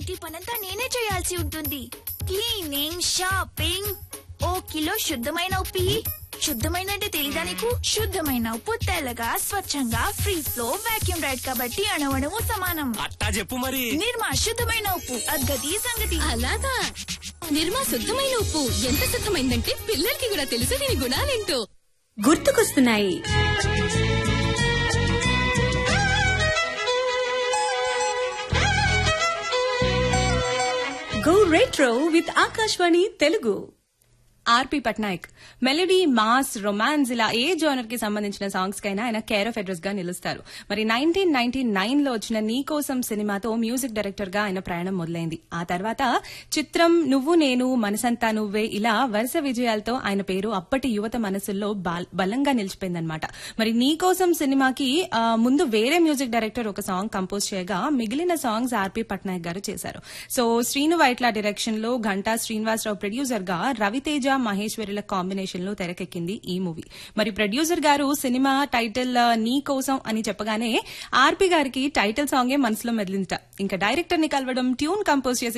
ఇంటి పనంతా నేనే చేయాల్సి ఉంటుంది క్లీనింగ్ షాపింగ్ ఓ కిలో శుద్ధమైన ఉప్పి శుద్ధమైన అంటే తెలీదా నీకు శుద్ధమైన ఉప్పు తెల్లగా స్వచ్ఛంగా ఫ్రీ ఫ్లో వాక్యూమ్ రైడ్ కాబట్టి అణవణము సమానం అట్టా చెప్పు మరి నిర్మా శుద్ధమైన ఉప్పు అద్గతి సంగతి అలాగా నిర్మా శుద్ధమైన ఉప్పు ఎంత శుద్ధమైందంటే పిల్లలకి కూడా తెలుసు దీని గుణాలేంటో గుర్తుకొస్తున్నాయి go retro with Akashvani Telugu RP Patnaik melody mass romance ఇలా ఏ జోనర్ కి సంబంధించిన సాంగ్స్ కైనా ఆయన కేర్ ఆఫ్ అడ్రస్ గా నిలుస్తారు మరి నైన్టీన్ నైన్టీ నైన్ లో వచ్చిన నీ కోసం సినిమాతో మ్యూజిక్ డైరెక్టర్ గా ఆయన ప్రయాణం మొదలైంది ఆ తర్వాత చిత్రం నువ్వు నేను మనసంతా నువ్వే ఇలా వరుస విజయాలతో ఆయన పేరు అప్పటి యువత మనసుల్లో బాల్- బలంగా నిలిచిపోయిందనమాట మరి నీ కోసం సినిమాకి ఆ, ముందు వేరే మ్యూజిక్ డైరెక్టర్ ఒక సాంగ్ కంపోజ్ చేయగా మిగిలిన సాంగ్స్ ఆర్పి పట్నాయక్ గారు చేశారు సో శ్రీను వైట్ల డైరెక్షన్ లో ఘంటా శ్రీనివాసరావు ప్రొడ్యూసర్ గా రవితేజ మహేశ్వరుల కాంబినేషన్ లో తెరకెక్కింది ఈ మూవీ మరి ప్రొడ్యూసర్ గారు సినిమా టైటిల్ ఆ, నీ కోసం అని చెప్పగానే ఆర్పి గారికి టైటిల్ సాంగే మనసులో మెదిలిందట ఇంకా డైరెక్టర్ ని కలవడం ట్యూన్ కంపోజ్ చేసి